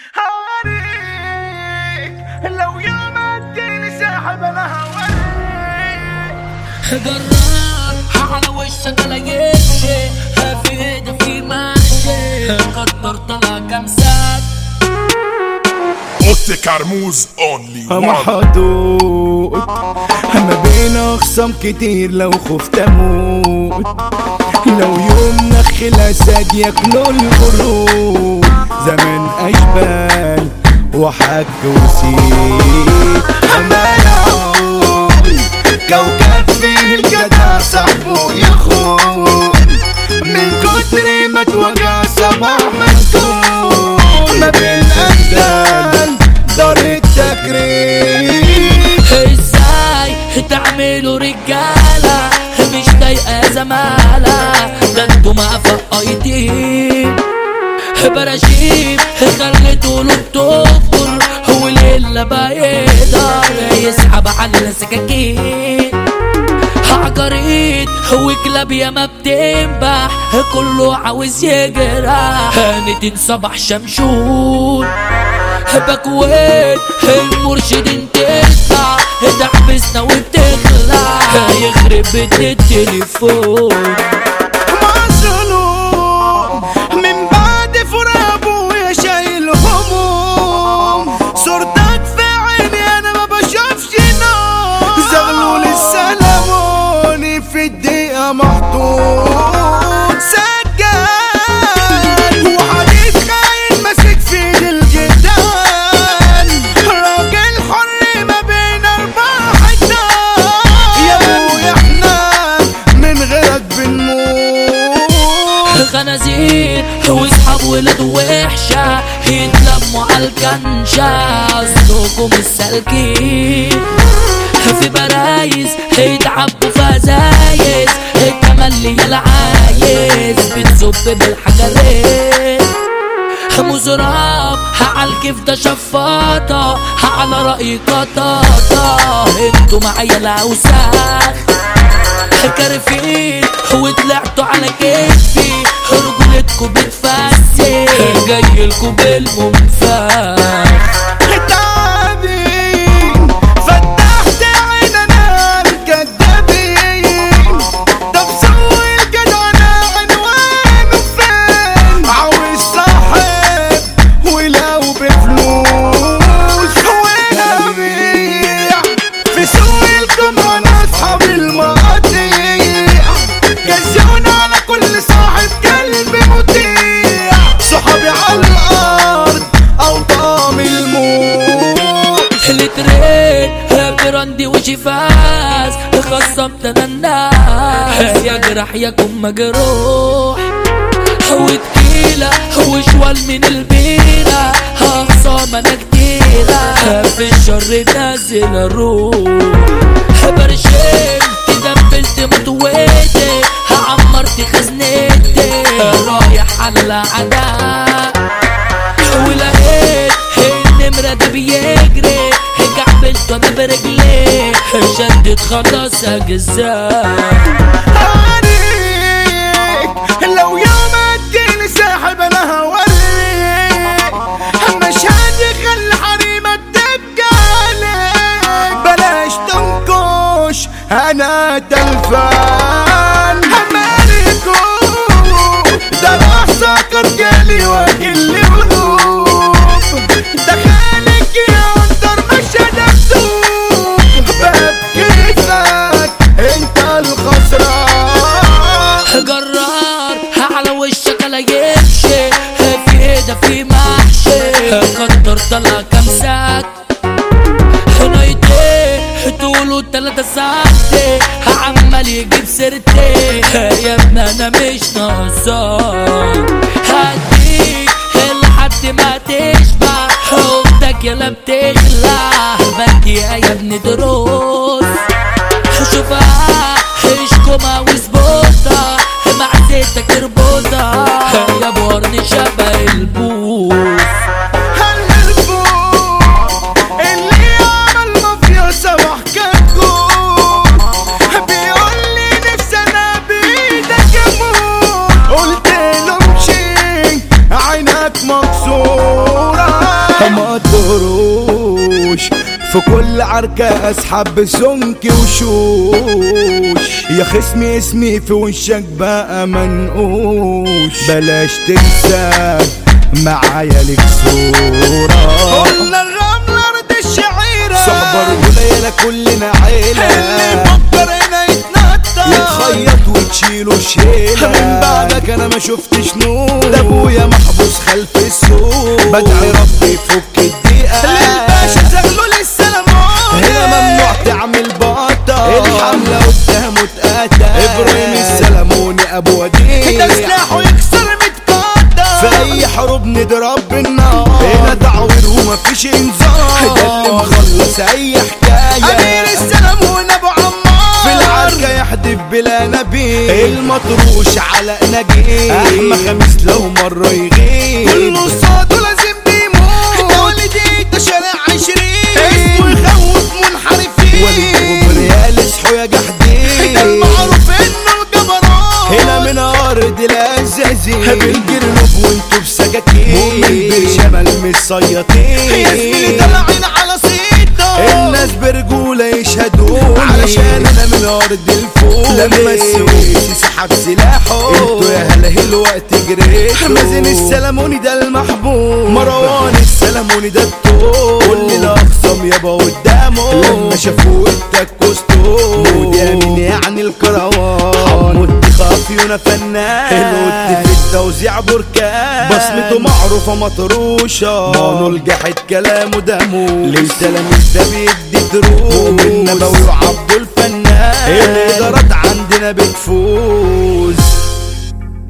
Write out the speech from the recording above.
هوريك لو يوم اديني ساحب انا هوريك جرار على وشك لقيتش في ايدي في محشي كتر طلع كام ساعة اوتي كرموز اونلي محدود ما بين اخصام كتير لو خفت اموت لو يوم نخ الاسد ياكلوا القرود زمان اشبال وحك وسيد عمال اعود كوكب فيه الجدع صاحبه يخون من كتر ما توجع صباح مسكون ما بين اجدال دار التكريم ازاي تعملوا رجالة مش ضايقة زمالة ده انتوا ما فقايتين براشيم خليتوا له بتكبر هو الليلة بقى يقدر يسحب على السكاكين عقاريد هو كلاب يا ما بتنبح كله عاوز يجرح هانت صباح شمشون بكوين المرشدين تطلع تحبسنا وبتخلع يخرب بيت التليفون مظلوم من بعد فراق ابويا شايل هموم صورتك في عيني انا ما بشوفش نوم زغلول السلموني في الدقيقة محطوط سجان وحديد خاين ماسك في ايد الجدعان راجل حر ما بين اربع حيطان يا ابويا احنا من غيرك بنموت خنازير واصحاب ولاد وحشة يتلموا على الكنشة اصلكم السالكين في برايز يتعبوا فزايز التملي العايز بتزب بالحجرين مزراب عالكيف ده شفاطة على رأي قطاطة انتوا معايا الاوساخ كارفين وطلعتوا على كتفي رجولتكوا بتفسي جايلكوا بالمنفاخ تعبين فتحت عيننا الكدابين طب سوي الجدعنة عنوانه فين عاوز صاحب ولو بفلوس وانا بيع في سوق القمر اصحاب المقاطيع جزون على كل صاحب كلب مطيع صحابي على الارض اوطام الموت لترين براندي وشفاس خصمت انا الناس يجرح يكون مجروح وتقيلة وشوال من البيرة هخصام انا كتيرة في الشر نازل الروح برشمت دبلت متويتي عمرت خزنتي رايح على العداء ولقيت النمرة ده بيجري كعبلته انا برجلي شدت خلاص اجزاء عليك لو يوم اديني ساحب انا هوريك مش هتخلي حريمك تبكي عليك بلاش تنكش انا تلفان همالكو ده راح سكر جالي واكل قلوب دخلك يا اندر مش هدفتوك باب كيفك انت الخسران جرار على وشك لا يمشي في ايده في محشي كتر طلع كام ساعة نايتي طوله تلاتة ساعتي عمال يجيب سيرتي يا ابني انا مش ناقصاك هديك لحد ما تشبع اختك يلا بتخلع بدي يا ابني دروس شوفها اشكمها وظبطها مع زيتك اربطها يا بورني شبه البوس هالفوق اللي عمل مافيا صباح كتكوت بيقول لي نفسي انا بايدك اموت قلت له امشي عينك مكسوره ما تروش في كل عركة اسحب بسمك وشوش يا خصمي اسمي في وشك بقى منقوش بلاش تنسى معايا لك صورة قلنا الرملة ارض الشعيرة صحبة رجولة كلنا عيلة اللي يفكر هنا يتنطط يتخيط وتشيله شيلة من بعدك انا ما شفتش نور ده ابويا محبوس خلف السور بدعي ربي يفك الدقيقة للباشا زغلول السلامون هنا ممنوع تعمل بطل الحملة قدامه اتقتل ابراهيم السلموني ابو وديع ده سلاحه يكسر متقدر في اي حروب نضرب بالنار هنا تعوير ومفيش انذار ده اللي مخلص اي حكاية امير السلامون ابو عمار في العركة يحدف بلا نبي المطروش على نجيب احمى خميس لو مرة يغيب كله صاد لازم بيموت ده ولدي ده شارع عشرين اسمه يخوف منحرفين وليد بريال اصحوا يا ده جحدين المعروف انه الجبروت هنا من ارض الازازين بالجرنوب وانتوا بسكاكين مؤمن بالشمال مش سياطين يا زميلي طالعين على صيته الناس برجولة يشهدوني علشان انا من ارض الفول لما السويس سحب سلاحه انتوا يا هلا الوقت جريتوا مازن السلموني ده المحبوب مروان السلموني ده الطول كل الاخصام يابا قدامه لما شافوه التكوستو مودي امين يعني الكروان حمود خافيونا فنان الود في التوزيع بركان بصمته معروفة مطروشة مانو الجحد كلامه دمو للتلاميذ ده بيدي دروس مؤمن نبوي وعبد الفنان الإدارات عندنا بتفوت